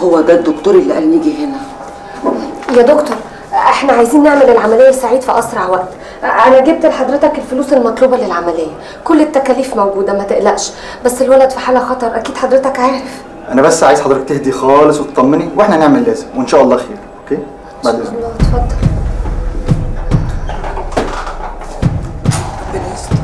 هو ده الدكتور اللي قال نيجي هنا يا دكتور احنا عايزين نعمل العملية سعيد في أسرع وقت أنا جبت لحضرتك الفلوس المطلوبة للعملية كل التكاليف موجودة ما تقلقش بس الولد في حالة خطر أكيد حضرتك عارف انا بس عايز حضرتك تهدي خالص وتطمني واحنا هنعمل لازم وان شاء الله خير اوكي بعد اذنك الله اتفضل ربنا يستر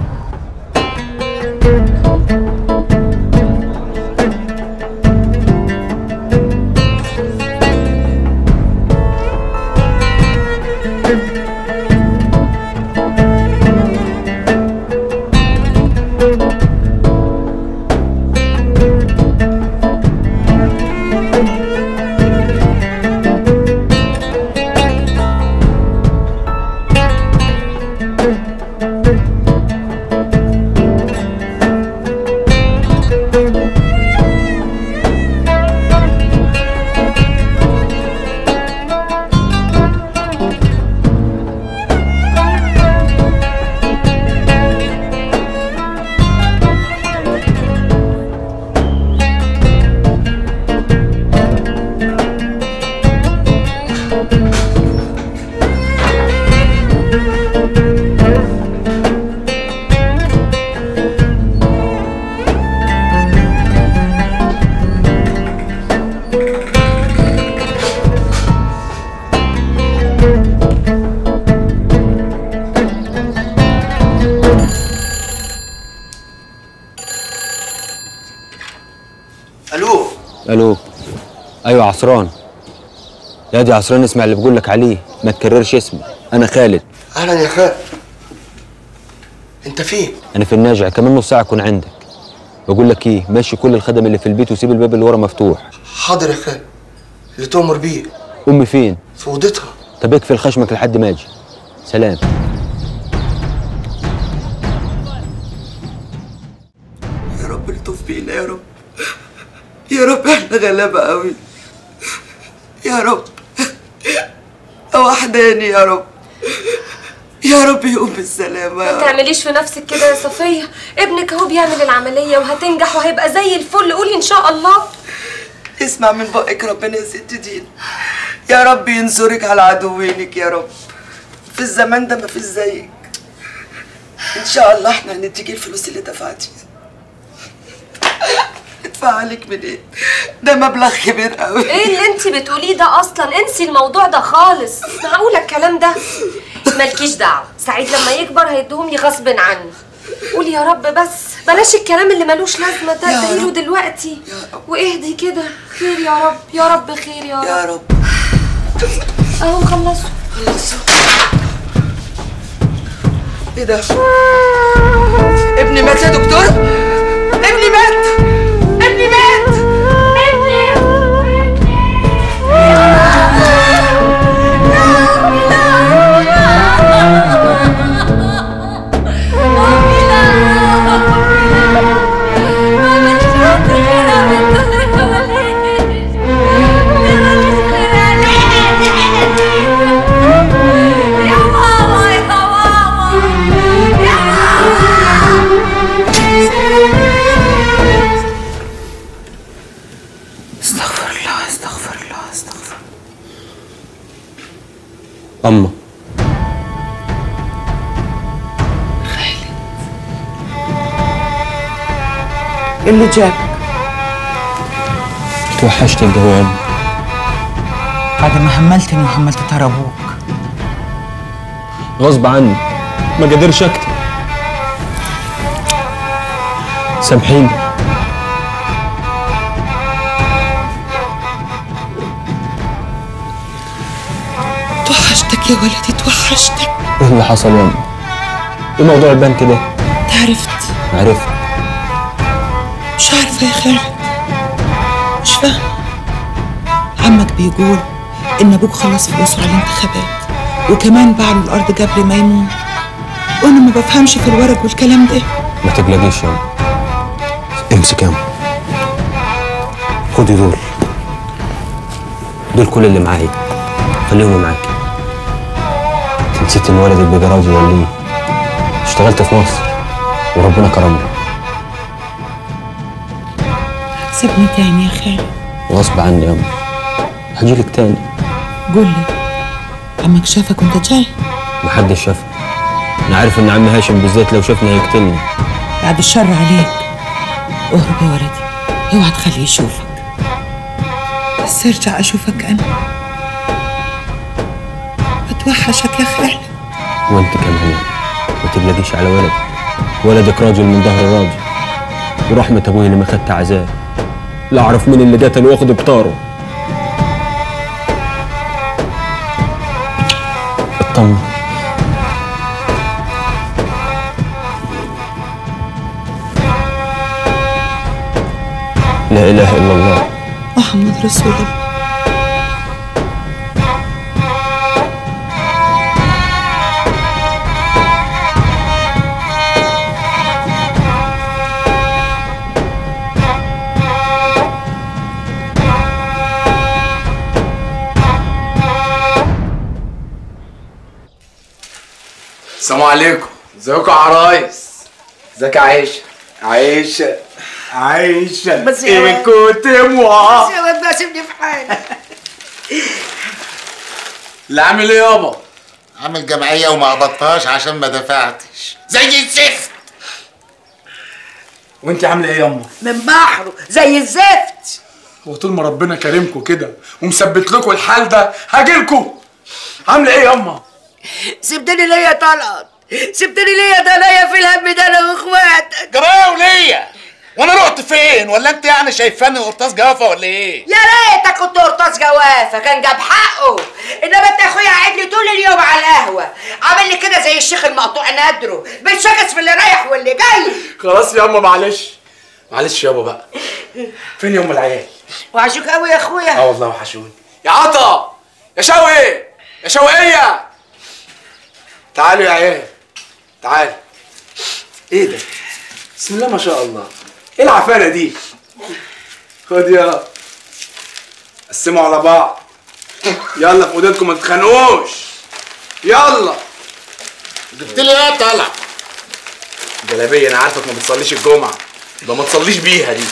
الو الو ايوه عصران يا دي عصران اسمع اللي بقول لك عليه ما تكررش اسمي انا خالد اهلا يا خال انت فين انا في الناجع كمان نص ساعه اكون عندك بقول لك ايه ماشي كل الخدم اللي في البيت وسيب الباب اللي ورا مفتوح حاضر يا خال اللي تؤمر بيه امي فين في اوضتها طب اقفل خشمك لحد ما اجي سلام يا رب الطف بينا يا رب يا رب احنا غلابة قوي يا رب وحداني يا رب يا رب يقوم بالسلامة يا ما رب تعمليش في نفسك كده يا صفية ابنك اهو بيعمل العملية وهتنجح وهيبقى زي الفل قولي ان شاء الله اسمع من بقك ربنا يا ست دين يا رب ينصرك على عدوينك يا رب في الزمان ده ما فيش زيك ان شاء الله احنا هنديكي الفلوس اللي دفعتيها ادفع عليك منين ده مبلغ كبير قوي ايه اللي انت بتقوليه ده اصلا انسي الموضوع ده خالص معقولة الكلام ده مالكيش دعوة سعيد لما يكبر هيديهم لي غصب عني قولي يا رب بس بلاش الكلام اللي ملوش لازمة ده يا ادعيله رب. دلوقتي يا رب. واهدي كده خير يا رب يا رب خير يا رب يا رب اهو خلصوا خلصوا ايه ده ابني مات يا دكتور ابني مات ابني مات استغفر الله استغفر الله استغفر اما اللي جابك توحشت انت هو أما. بعد ما هملتني وهملت ترى ابوك غصب عني ما قدرش اكتب سامحيني توحشتك يا ولدي توحشتك ايه اللي حصل يا أما؟ ايه موضوع البنك ده عرفت عرفت مش عارفة يا خالد مش فاهمة عمك بيقول إن أبوك خلص فلوسه على الانتخابات وكمان باع له الأرض قبل ما يموت وأنا ما بفهمش في الورق والكلام ده ما تقلقيش يا أما. امسك يا أما. خدي دول دول كل اللي معايا خليهم معاك انت نسيت ان ولدك بقى راضي ولا ايه اشتغلت في مصر وربنا كرمني سيبني تاني يا خالد غصب عني يا أم هجيلك تاني قول لي عمك شافك وانت جاي محدش شافني أنا عارف إن عم هاشم بالذات لو شافني هيقتلني بعد الشر عليك اهرب يا ولدي اوعى تخليه يشوفك بس ارجع اشوفك انا بتوحشك يا خالد وأنت كمان ما تبلغيش على ولدك ولدك راجل من ظهر راجل ورحمة أبوي اللي ما خدت عذاب لا أعرف مين اللي قتل واخد بطاره اطمن لا إله إلا الله محمد رسول الله السلام عليكم ازيكم يا عرايس ازيك يا عيشه عيشه عيشه بس يا ايه ولد. كنت موا يا ولد بقى سيبني في حالي اللي عامل ايه يابا عامل جمعية وما قبضتهاش عشان ما دفعتش زي الزفت وانت عامله ايه ياما من بحره زي الزفت هو طول ما ربنا كرمكم كده ومثبت لكم الحال ده هاجيلكم عامله ايه ياما سبتني ليه يا طلعت سبتني ليه يا دنيا في الهم ده انا واخواتك جرايه وليا وانا رحت فين ولا انت يعني شايفاني قرطاس جوافه ولا ايه يا ريتك كنت قرطاس جوافه كان جاب حقه انما انت يا اخويا قاعد لي طول اليوم على القهوه عامل لي كده زي الشيخ المقطوع نادره بتشكس في اللي رايح واللي جاي خلاص ياما معلش معلش يابا بقى فين يوم العيال وعشوك قوي يا اه اخويا والله وحشوني يا عطا يا شوقي يا شوقية تعالوا يا عيال تعال ايه ده بسم الله ما شاء الله ايه العفانة دي خد يا قسموا على بعض يلا في ايديكم ما تتخانقوش يلا جبت لي ايه طلع جلابية انا عارفك ما بتصليش الجمعة يبقى ما تصليش بيها دي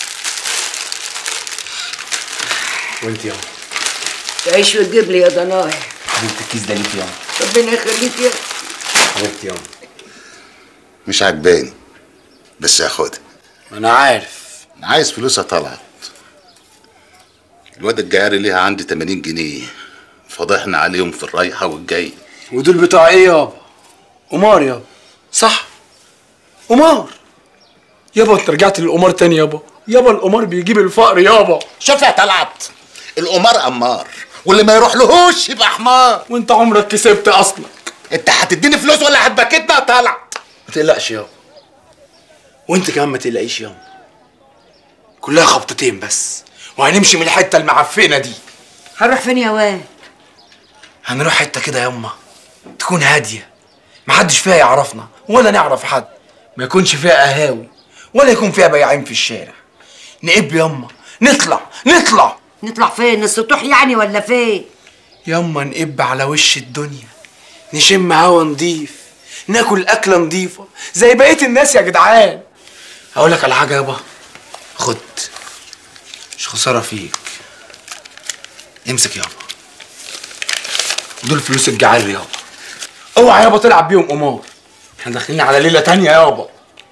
وانت يلا تعيش وتجيب لي يا ضنايا حبيبتي الكيس ده ليك يلا ربنا يخليك يا حبيبتي يلا مش عجباني بس هاخدها انا عارف انا عايز فلوسها طلعت الواد الجعاري ليها عندي 80 جنيه فضحنا عليهم في الرايحة والجاي ودول بتوع ايه يابا قمار يابا صح قمار يابا انت رجعت للقمار تاني يابا يابا القمار بيجيب الفقر يابا شوف يا طلعت القمار أمار واللي ما يروح لهوش يبقى حمار وانت عمرك كسبت اصلا انت هتديني فلوس ولا هتبكتنا يا طلعت ما تقلقش يابا وانت كمان ما تقلقيش يابا كلها خبطتين بس وهنمشي من الحته المعفنه دي هنروح فين يا واد هنروح حته كده ياما تكون هاديه محدش فيها يعرفنا ولا نعرف حد ما يكونش فيها قهاوي ولا يكون فيها بياعين في الشارع نقب ياما نطلع نطلع نطلع فين السطوح يعني ولا فين ياما نقب على وش الدنيا نشم هوا نضيف ناكل اكله نضيفه زي بقيه الناس يا جدعان هقول لك على حاجه يابا خد مش خساره فيك امسك يابا دول فلوس الجعال يابا اوعى يابا تلعب بيهم قمار احنا داخلين على ليله تانية يابا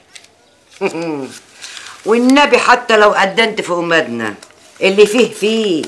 والنبي حتى لو قدنت في أمادنا اللي فيه فيه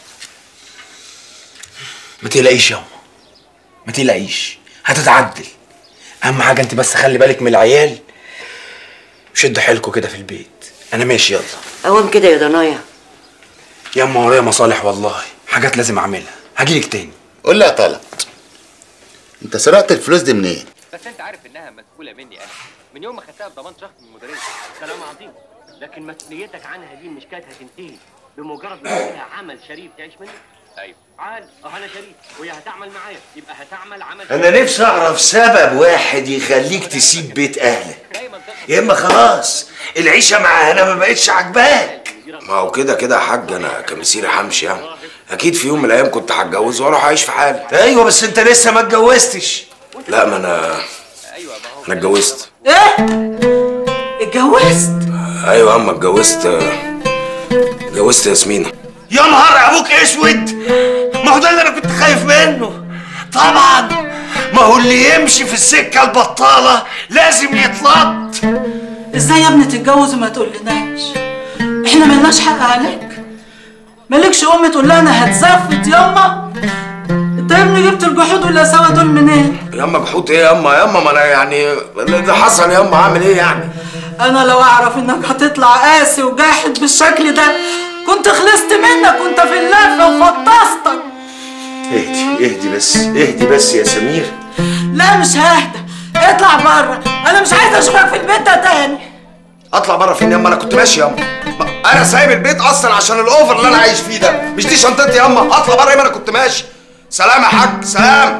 ما تقلقيش يابا ما تقلقيش هتتعدل اهم حاجه انت بس خلي بالك من العيال شدوا حيلكوا كده في البيت انا ماشي يلا قوام كده يا ضنايا ياما ورايا مصالح والله حاجات لازم اعملها هجيلك تاني قول لي يا طلعت انت سرقت الفلوس دي منين بس انت عارف انها مسؤوله مني انا من يوم ما خدتها بضمان شخص من المديريه كلام عظيم لكن مسؤوليتك عنها دي مش كانت هتنتهي بمجرد ما تعملها عمل شريف تعيش منه ايوه عال اه انا شريف وهي هتعمل معايا يبقى هتعمل عمل انا نفسي اعرف سبب واحد يخليك تسيب بيت اهلك يا اما خلاص العيشه مع هنا ما بقتش عاجباك ما هو كده كده يا حاج انا كمسيري همشي يعني اكيد في يوم من الايام كنت هتجوز واروح اعيش في حالي ايوه بس انت لسه ما اتجوزتش لا ما انا انا اتجوزت ايه اتجوزت ايوه يا اما اتجوزت اتجوزت ياسمينة يا نهار ابوك اسود ما هو ده اللي انا كنت خايف منه طبعا ما هو اللي يمشي في السكه البطاله لازم يتلط ازاي يا ابني تتجوز وما تقولناش احنا ملناش حق عليك مالكش ام تقول لها انا هتزفت ياما انت يا ابني جبت الجحود والقساوه دول منين ياما جحود ايه ياما ياما ما انا يعني ده حصل ياما اعمل ايه يعني انا لو اعرف انك هتطلع قاسي وجاحد بالشكل ده كنت خلصت منك وانت في اللفه وفطستك اهدي اهدي بس اهدي بس يا سمير لا مش ههدى اطلع بره انا مش عايزه اشوفك في البيت ده تاني اطلع بره فين ياما انا كنت ماشي ياما ما- انا سايب البيت اصلا عشان الاوفر اللي انا عايش فيه ده مش دي شنطتي ياما اطلع بره ياما انا كنت ماشي سلام يا حاج سلام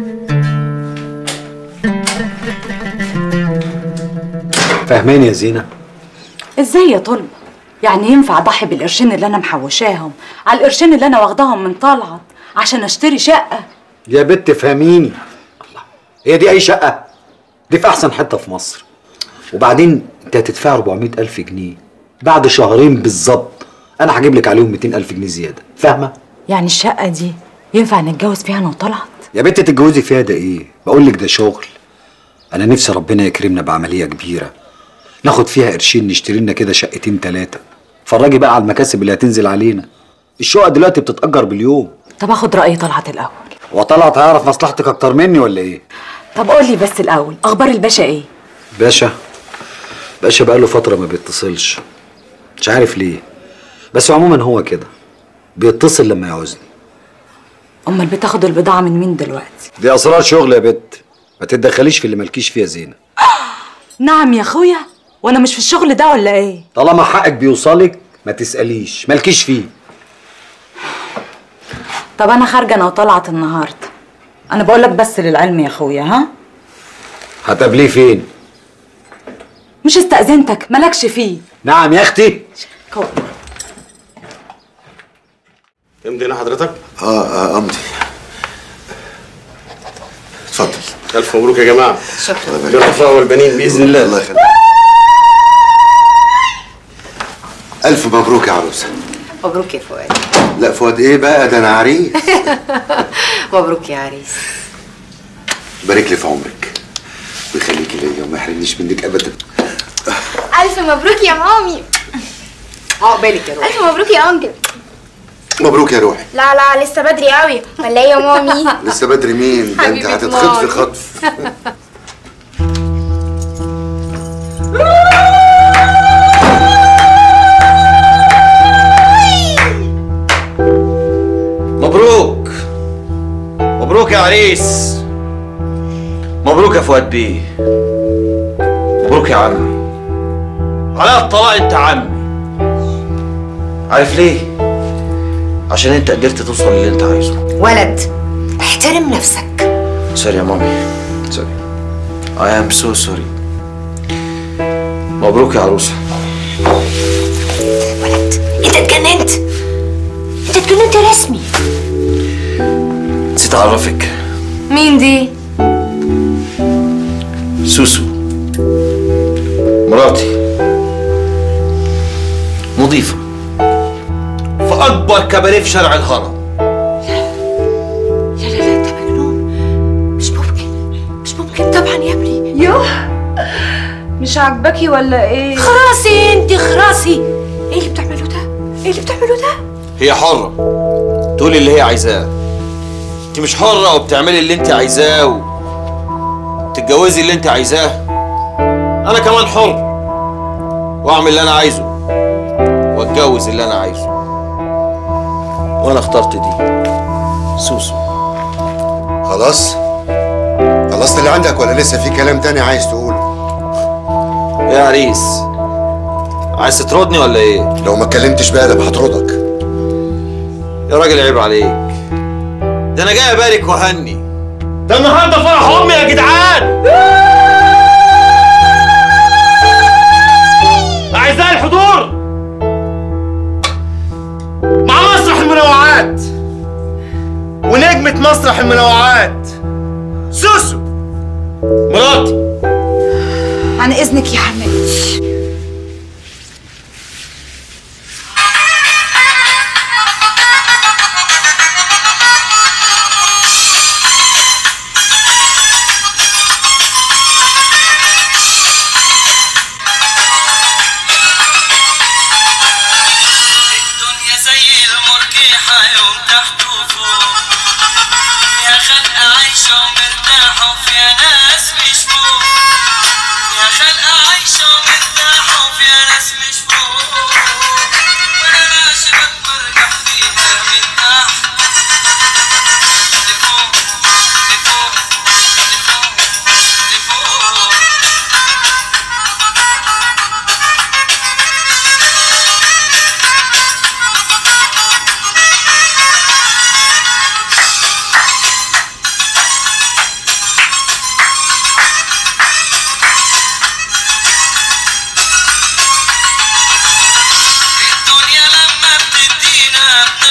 فاهماني يا زينة ازاي يا طلبة يعني ينفع اضحي بالقرشين اللي انا محوشاهم على القرشين اللي انا واخداهم من طلعت عشان اشتري شقة يا بت فهميني الله هي دي أي شقة دي في أحسن حتة في مصر وبعدين أنت هتدفع 400 ألف جنيه بعد شهرين بالظبط أنا هجيب لك عليهم 200 ألف جنيه زيادة فاهمة؟ يعني الشقة دي ينفع نتجوز فيها انا وطلعت يا بنت تتجوزي فيها ده ايه؟ بقول لك ده شغل. انا نفسي ربنا يكرمنا بعمليه كبيره. ناخد فيها قرشين نشتري لنا كده شقتين ثلاثه. اتفرجي بقى على المكاسب اللي هتنزل علينا. الشقق دلوقتي بتتأجر باليوم. طب اخد رأي طلعت الاول وطلعت هيعرف مصلحتك اكتر مني ولا ايه؟ طب قول لي بس الاول اخبار الباشا ايه باشا باشا بقاله فتره ما بيتصلش. مش عارف ليه. بس عموما هو كده. بيتصل لما يعوزني. امال بتاخد البضاعة من مين دلوقتي دي اسرار شغل يا بت. ما تتدخليش في اللي مالكيش فيها زينه. نعم يا اخويا وانا مش في الشغل ده ولا ايه طالما حقك بيوصلك ما تسأليش مالكيش فيه طب انا خارجه انا وطلعت النهارده انا بقول لك بس للعلم يا اخويا ها هتقابليه فين؟ مش استأذنتك مالكش فيه نعم يا اختي كو. امضي هنا حضرتك اه اه امضي اتفضل الف مبروك يا جماعه شكرا بالرفاء والبنين باذن الله الله يخليك الف مبروك يا عروسه مبروك يا فؤاد لا فؤاد ايه بقى ده انا عريس مبروك يا عريس بارك لي في عمرك ويخليكي ليا وما يحرمنيش منك ابدا ألف مبروك يا مامي عقبالك يا روحي ألف مبروك يا أنكل مبروك يا روحي لا لا لسه بدري قوي ولا إيه يا مامي لسه بدري مين ده انت حبيبة هتتخطفي مامي. خطف مبروك مبروك يا عريس مبروك يا فؤاد بيه مبروك يا عمي على الطلاق انت عمي عارف ليه عشان انت قدرت توصل للي انت عايزه ولد احترم نفسك سوري يا مامي سوري I am so sorry مبروك يا عروسة انت اتجننت انت اتجننت رسمي نسيت اعرفك مين دي؟ سوسو مراتي مضيفة في أكبر كباريه في شارع الهرم لا لا لا انت مجنون مش ممكن مش ممكن طبعا يا ابني يوه مش عاجباكي ولا ايه؟ خراسي انت خراسي ايه اللي بتعمله ده؟ ايه اللي بتعمله ده؟ هي حرة تقولي اللي هي عايزاه انت مش حرة وبتعملي اللي انت عايزاه وتتجوزي اللي انت عايزاه انا كمان حر واعمل اللي انا عايزه واتجوز اللي انا عايزه وانا اخترت دي سوسو خلاص خلصت اللي عندك ولا لسه في كلام تاني عايز تقوله يا عريس عايز تطردني ولا ايه لو ما اتكلمتش بأدب هطردك يا راجل عيب عليك ده انا جاي ابارك واهني ده النهارده فرح امي يا جدعان أعزائي الحضور مع مسرح المنوعات ونجمة مسرح المنوعات سوسو مراتي عن اذنك يا حماتي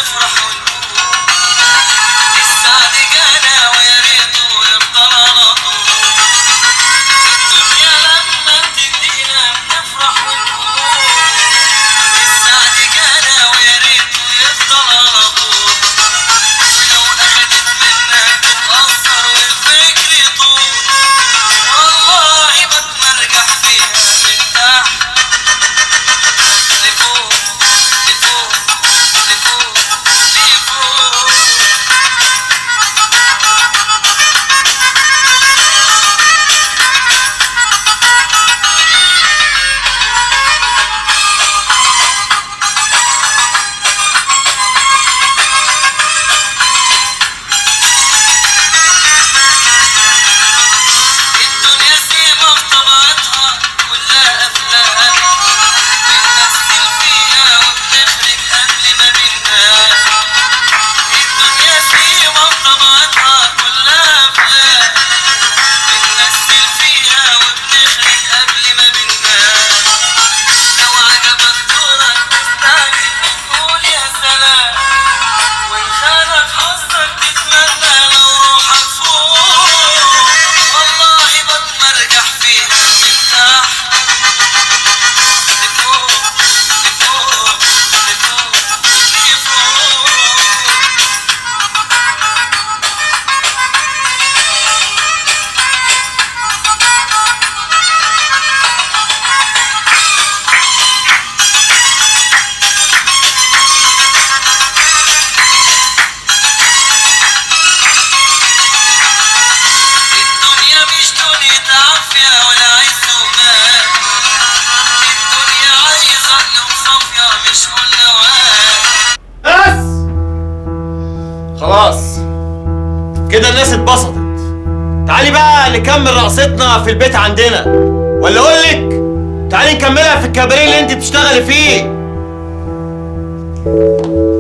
خلاص كده الناس اتبسطت تعالي بقى نكمل رقصتنا في البيت عندنا ولا اقول لك تعالي نكملها في الكباريه اللي انت بتشتغلي فيه